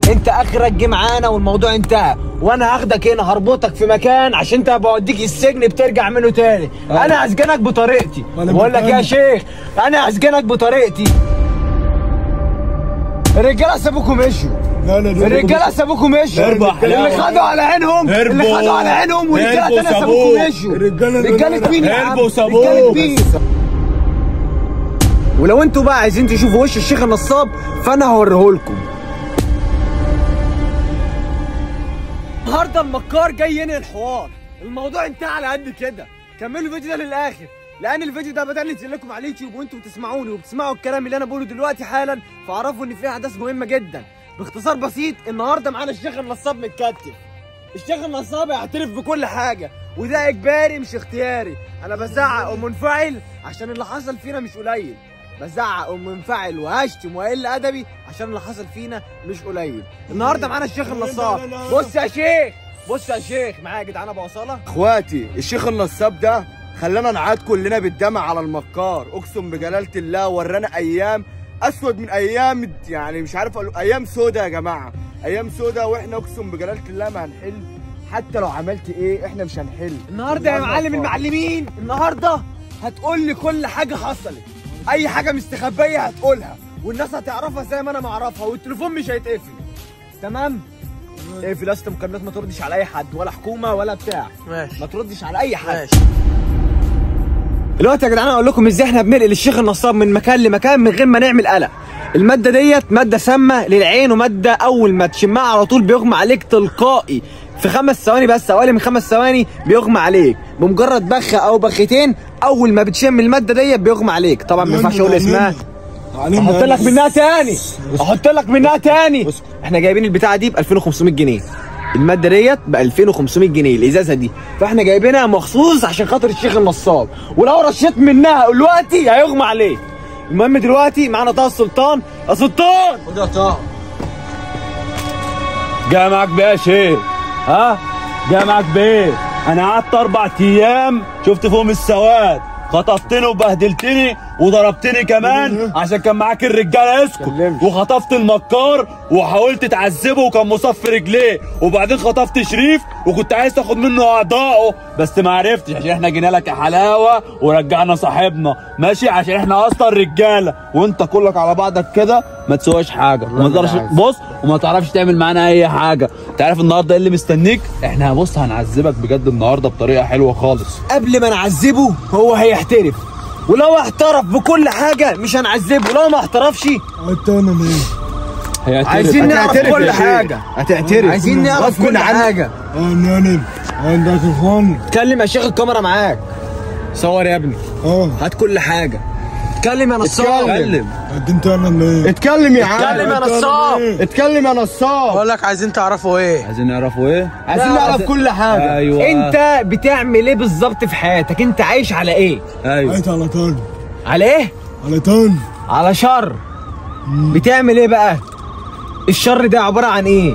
انت اخرك جه معانا والموضوع انتهى وانا هاخدك هنا هربطك في مكان عشان انت بوديك السجن بترجع منه تاني انا هسجنك بطريقتي أنا بقول لك يا مكاني. شيخ انا هسجنك بطريقتي الرجاله سابوكم مشوا لا لا لا الرجاله سابوكم مشوا هربوا يا حلاوة. اللي خدوا على عينهم اللي هربوا. خدوا على عينهم ورجاله هربوا تانية سابوك. سابوكم مشوا الرجالة دول رجاله مين يا عم هربوا سابوك. رجاله مين ولو انتوا بقى عايزين تشوفوا وش الشيخ النصاب فانا هوريهولكم النهارده المكار جاي ينهي الحوار الموضوع انتهى على قد كده كملوا الفيديو ده للاخر لان الفيديو ده بدأ ينزل لكم على اليوتيوب وانتم بتسمعوني وبتسمعوا الكلام اللي انا بقوله دلوقتي حالا فاعرفوا ان في احداث مهمه جدا باختصار بسيط النهارده معانا الشيخ النصاب متكتف الشيخ النصاب يعترف بكل حاجه وده اجباري مش اختياري انا بزعق ومنفعل عشان اللي حصل فينا مش قليل بزعق ومنفعل وهشتم واقل ادبي عشان اللي حصل فينا مش قليل النهارده معانا الشيخ النصاب بص يا شيخ بص يا شيخ معايا يا جدعان ابو وصاله اخواتي الشيخ النصاب ده خلانا نعاد كلنا بالدمع على المكار اقسم بجلاله الله ورانا ايام اسود من ايام يعني مش عارف اقول ايام سودا يا جماعه ايام سودا واحنا اقسم بجلاله الله ما هنحل حتى لو عملت ايه احنا مش هنحل النهارده يا معلم النهاردة المعلمين النهارده هتقول لي كل حاجه حصلت اي حاجه مستخبيه هتقولها والناس هتعرفها زي ما انا معرفها والتليفون مش هيتقفل تمام اقفل يا اسطى مكالمات ما تردش على اي حد ولا حكومه ولا بتاع ماشي ما تردش على اي حد ماشي دلوقتي يا جدعان اقول لكم ازاي احنا بننقل الشيخ النصاب من مكان لمكان من غير ما نعمل قلق الماده ديت ماده سامه للعين وماده اول ما تشمها على طول بيغمى عليك تلقائي في خمس ثواني بس اقل من خمس ثواني بيغمى عليك بمجرد بخه او بختين اول ما بتشم الماده ديت بيغمى عليك طبعا ما ينفعش اقول اسمها احط لك منها تاني احط لك منها تاني احنا جايبين البتاعه دي ب 2500 جنيه الماده ديت ب 2500 جنيه الازازه دي فاحنا جايبينها مخصوص عشان خاطر الشيخ النصاب ولو رشيت منها دلوقتي هيغمى عليه المهم دلوقتي معانا طه السلطان يا سلطان خد يا طه جاي معاك بايه يا شيخ ها جاي معاك بايه انا قعدت اربع ايام شفت فيهم السواد خطفتني وبهدلتني وضربتني كمان عشان كان معاك الرجاله اسكت كلمش. وخطفت المكار وحاولت تعذبه وكان مصف رجليه وبعدين خطفت شريف وكنت عايز تاخد منه اعضائه بس ما عرفتش عشان احنا جينا لك يا حلاوه ورجعنا صاحبنا ماشي عشان احنا اصلا رجاله وانت كلك على بعضك كده ما تسواش حاجه وما تقدرش بص وما تعرفش تعمل معانا اي حاجه تعرف النهارده ايه اللي مستنيك احنا بص هنعذبك بجد النهارده بطريقه حلوه خالص قبل ما نعذبه هو هيحترف ولو احترف بكل حاجه مش هنعذبه لو ما احترفش حتى انا ليه هيعترف. عايزين نعرف هتعترف كل يا شيخ. حاجه هتعترف عايزين نعرف غصب كل عنك. حاجه انا انا عندك اخوان اتكلم يا شيخ الكاميرا معاك صور يا ابني اه هات كل حاجه اتكلم يا نصاب اتكلم قدمت انا ليه اتكلم يا عم اتكلم يا نصاب اتكلم يا نصاب بقول لك عايزين تعرفوا ايه عايزين نعرفوا ايه عايزين لا، نعرف عايز- كل حاجه ايوه انت بتعمل ايه بالظبط في حياتك انت عايش على ايه ايوه عيت على طول على ايه على طول على شر بتعمل ايه بقى الشر ده عباره عن ايه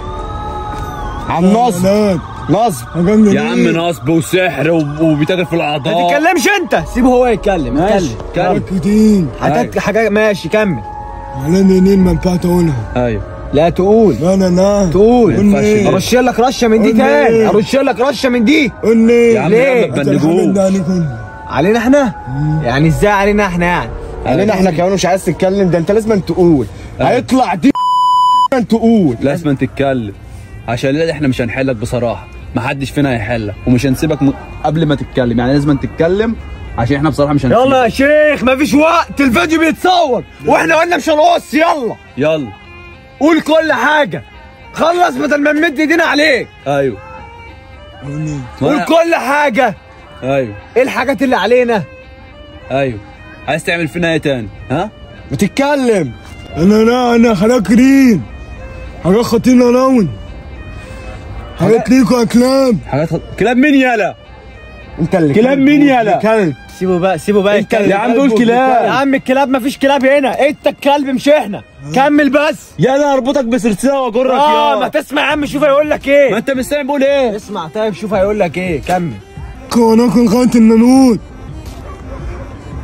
عن نصب لا نصب هجمني يا عم نصب وسحر وب- وبيتاجر في ما الاعضاء تتكلمش انت سيبه هو يتكلم ماشي اتكلم كمل كتير هتك حاجه ماشي كمل على منين ما ينفع تقولها ايوه لا تقول لا لا لا تقول قولني ارش لك رشه من دي قولي. تاني ارش لك رشه من دي قولني يا عم ليه؟ يلا انت الحاجات بندجوه ده عليكم علينا احنا يعني ازاي علينا احنا يعني علينا احنا كمان مش عايز تتكلم ده انت لازم تقول أيوة. هيطلع دي تقول لازم تتكلم عشان لا احنا مش هنحلك بصراحه محدش فينا هيحلك ومش هنسيبك م... قبل ما تتكلم يعني لازم تتكلم عشان احنا بصراحه مش هنسيبك يلا يا شيخ مفيش وقت الفيديو بيتصور واحنا قلنا مش هنقص يلا يلا قول كل حاجه خلص بدل ما نمد ايدينا عليك ايوه قولني قول وأنا- كل حاجه ايوه ايه الحاجات اللي علينا ايوه عايز تعمل فينا ايه تاني ها بتتكلم انا لا انا حاجات كريم حاجات خطيرة لون حاجات ليكوا كلاب حاجات كلاب مين يالا انت اللي كلاب كلب مين يالا؟ كلب سيبه بقى سيبه بقى يتكلم يا عم دول يا كلاب عم الكلاب مفيش كلاب هنا انت الكلب مش احنا كمل بس يلا اربطك بسلسله واجرك اه يا ما تسمع يا عم شوف هيقول لك ايه ما انت مش سامع بقول ايه اسمع طيب شوف هيقول لك ايه كمل كونكم خانت النانوت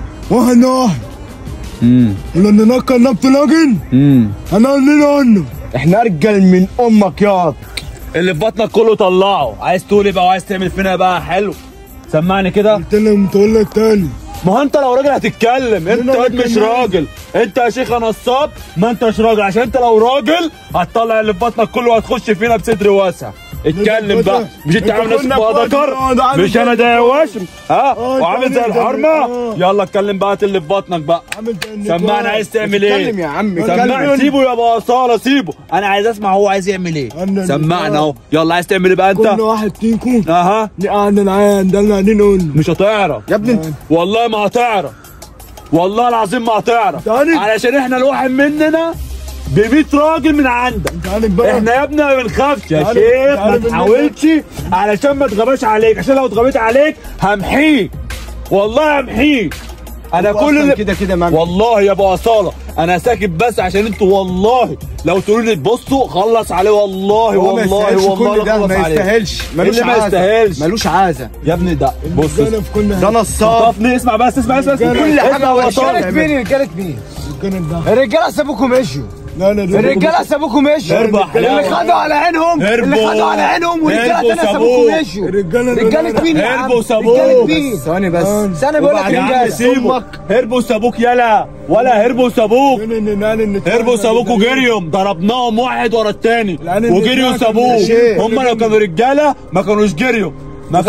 واحد واحد امم ولما نكر نبت لجن امم هنقول عنه احنا ارجل من امك ياض اللي في بطنك كله طلعه عايز تقول ايه بقى وعايز تعمل فينا بقى حلو سمعني كده قلت لهم تقول لك تاني ما هو انت لو راجل هتتكلم انت أنا واد مش بتكلم. راجل انت يا شيخ نصاب ما انتش راجل عشان انت لو راجل هتطلع اللي في بطنك كله وهتخش فينا بصدر واسع اتكلم انت بقى كنت- مش انت انت عامل نفسك كنا بقى في ذكر وقت ده، عامل مش انا زي ده يا وشم ها اه، انت وعامل زي عامل زي- الحرمه اه. يلا اتكلم بقى هات اللي في بطنك بقى عامل زي سمعني النقاش. عايز تعمل اتكلم ايه يا عم سمعني اتكلم. سيبه يا ابو اصاله سيبه انا عايز اسمع هو عايز يعمل ايه انا- سمعنا اهو يلا عايز تعمل ايه بقى كل انت واحد فيكم اها قاعد العين ده اللي قاعدين نقول مش هتعرف يا ابني انت والله ما هتعرف والله العظيم ما هتعرف تعالي. علشان احنا الواحد مننا ب 100 راجل من عندك انت عارف بقى احنا يا ابني ما بنخافش يا تعالي- شيخ ما تعالي مننا. تحاولش علشان ما اتغباش عليك عشان لو اتغبيت عليك همحيك والله همحيك انا كل اللي كده كده مامي والله يا ابو اصاله انا ساكت بس عشان انتوا والله لو تقولوا لي بصوا خلص عليه والله هو ما والله يستاهلش والله كل ده خلص ما عليه. يستاهلش إيه اللي ما عازة. يستاهلش ملوش عازه يا ابني ده بص الرجاله في كل ده حته نصاب طفني اسمع بس اسمع اسمع اسمع كل اسمع حاجة يا أبو وحشة. أصالة. رجالة مين رجالة مين؟ الكلام ده الرجالة سابوكم مشوا لا لا لا الرجالة سابوكم مشوا هربوا يا اللي حلاوة. خدوا على عينهم اللي هربوا. خدوا على عينهم ورجالة هربوا تانية سابوك. سابوكم مشوا الرجاله رجالة مين يا عم؟ هربوا سابوك. رجالة مين؟ ثواني بس سنة بقول لك وبعدين يا عم رجالة سيبه هربوا سابوك يلا ولا هربوا سابوك هربوا سابوك وجريهم ضربناهم واحد ورا التاني العين وجريوا اللي سابوك شيء. هم لو كانوا رجاله ما كانوش جريوا ما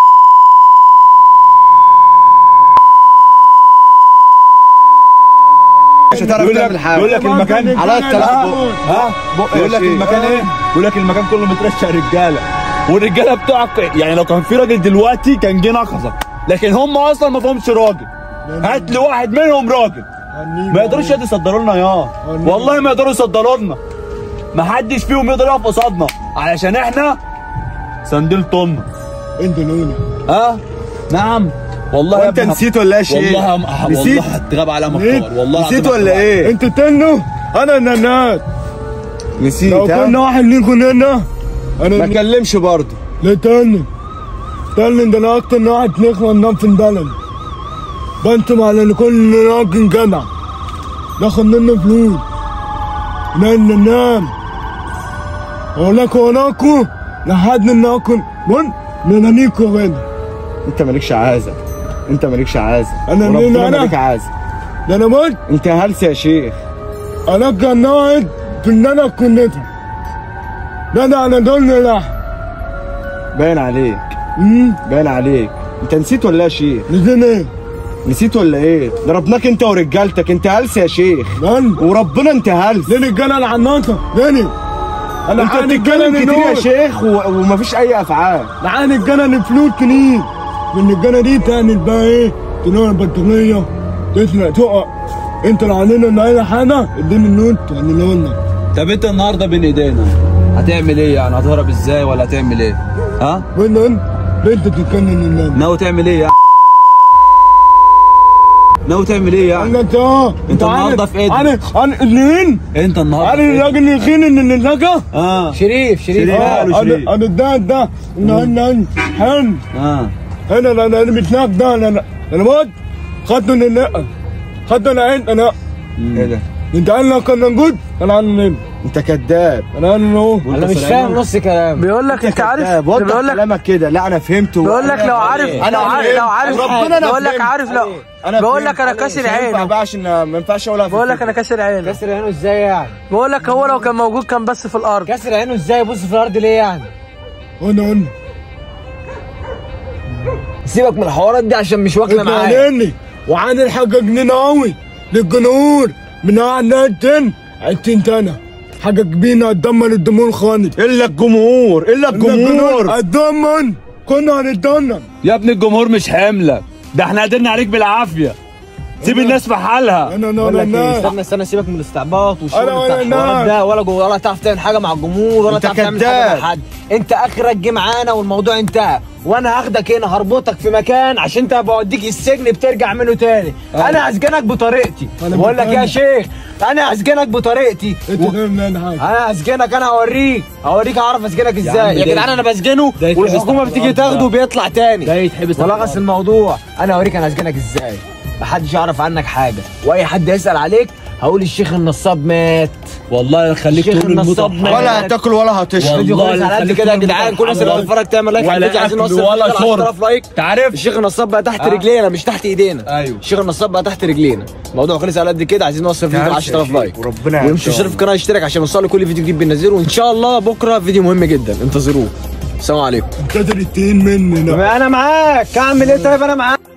مش هتعرف يقول لك تعمل حاجه يقول لك المكان على الكلام. ها يقول لك شيء. المكان ايه يقول لك المكان كله مترشق رجاله والرجاله بتوعك يعني لو كان في راجل دلوقتي كان جه نقصك لكن هم اصلا ما فيهمش راجل هات لي واحد منهم راجل ما يقدروش يد يصدروا لنا يا والله ما يقدروا يصدروا لنا ما حدش فيهم يقدر يقف قصادنا علشان احنا سندل طن انت الاولى ها نعم والله يا وانت ابني نسيت ولا ايه شيء والله هم- نسيت والله هتغاب على نسيت؟ مكار والله نسيت العظيم ولا هتغاب. ايه انت تنو انا النانات نسيت لو ها كنا واحد منكم هنا ما انا كلمش برضه لا تاني تاني ده انا اكتر من واحد نخوة ننام في البلد بنتم على ان كل راجل جدع ناخد منه فلوس ننام ننام وراكوا وراكوا لحد ما ناكل ون ننانيكوا غدا انت مالكش عازه انت مالكش عازه أنا مين وربنا أنا؟ مالك عازه ده انا قلت انت هلس يا شيخ انا كان ناقد في ان انا كنتها ده انا على دول لحم باين عليك امم باين عليك انت نسيت ولا ايه يا شيخ نزل ايه؟ نسيت ولا ايه ضربناك انت ورجالتك انت هلس يا شيخ من؟ وربنا انت هلس ليه الرجاله العناطه؟ ليه؟ انا انت عاني بتتكلم الجنن كتير يا نور. شيخ و... ومفيش اي افعال معانا الجنن فلوس كتير من الجنة دي تاني بقى ايه تنور البطارية تسرق تقع انت لو علينا ان اي حاجة اديني النوت هنقول لك طب انت النهارده بين ايدينا هتعمل ايه يعني هتهرب ازاي ولا هتعمل ايه ها وين انت انت تتكلم الناس ناوي تعمل ايه يا ناوي تعمل ايه يعني انا انت اه انت النهاردة في ايدك. انا انا مين؟ انت النهارده انا في ايه؟ الراجل الخين اللي نزكى اه شريف شريف شريف. اه قالوا شريف. انا انا ده ده انا انا حن اه انا انا انا بتناك ده انا انا انا موت خدته النقة خدته العين انا ايه ده انت قال كنا نقول انا انا انت كذاب انا انا اهو انا مش فاهم نص كلام بيقول لك انت عارف كذاب وضح بيقول لك كلامك كده لا انا فهمت بيقول لك لو عارف انا لو عارف لو عارف ربنا انا بيقول لك فهمت. عارف لو انا بقول فهمت. لك انا أنا كاسر مش هينفع عينه بقى عشان ما ينفعش اقولها في بقول لك انا الفيديو. كاسر عينه كسر عينه ازاي يعني بقول لك هو لو كان موجود كان بس في الارض كسر عينه ازاي يبص في الارض ليه يعني انا انا سيبك من الحوارات دي عشان مش واكله انت معايا عليني وعن الحاجة جنين قوي للجمهور من عندنا عدتين تانا حاجة كبيرة هتدمر الدمور خالص الا الجمهور الا الجمهور هتدمر كنا هنتدمر يا ابني الجمهور مش حملك ده احنا قدرنا عليك بالعافيه سيب الناس في حالها انا انا بقول لك ايه انا استنى استنى سيبك من الاستعباط والشغل أنا بتاع ولا الحوارات ناس. ده ولا جو ولا تعرف تعمل حاجه مع الجمهور ولا أنت تعرف تعمل حاجه كذاب. مع حد انت اخرك جه معانا والموضوع انتهى وانا هاخدك هنا هربطك في مكان عشان انت بوديك السجن بترجع منه تاني انا هسجنك بطريقتي أنا بقول لك يا مكانك. شيخ انا هسجنك بطريقتي انت فاهم انا حاجة انا هسجنك انا هوريك هوريك هعرف اسجنك ازاي عم يا ده- جدعان انا بسجنه ده يتحبس والحكومه تحت بتيجي الأرض تاخده ده. بيطلع تاني ده يتحبس ولغص الموضوع انا هوريك انا هسجنك ازاي محدش يعرف عنك حاجه واي حد يسال عليك هقول الشيخ النصاب مات والله خليك الشيخ تقول النصاب المصحف ولا هتاكل ولا هتشرب فيديو والله خلص على قد خليك كده يا تقول جدعان كل الناس اللي المصحف بتتفرج تعمل لايك على ولا الفيديو عايزين أكل نوصل ولا الفيديو ل شرب. 10000 لايك تعرف الشيخ النصاب بقى تحت آه. رجلينا مش تحت ايدينا أيوه. الشيخ النصاب بقى تحت رجلينا الموضوع خلص على قد كده عايزين نوصل الفيديو ل 10000 لايك وربنا ويمشي يشترك في القناه يشترك عشان يوصل له كل فيديو جديد بننزله وان شاء الله بكره فيديو مهم جدا انتظروه السلام عليكم انت التين مني انا معاك اعمل ايه طيب انا معاك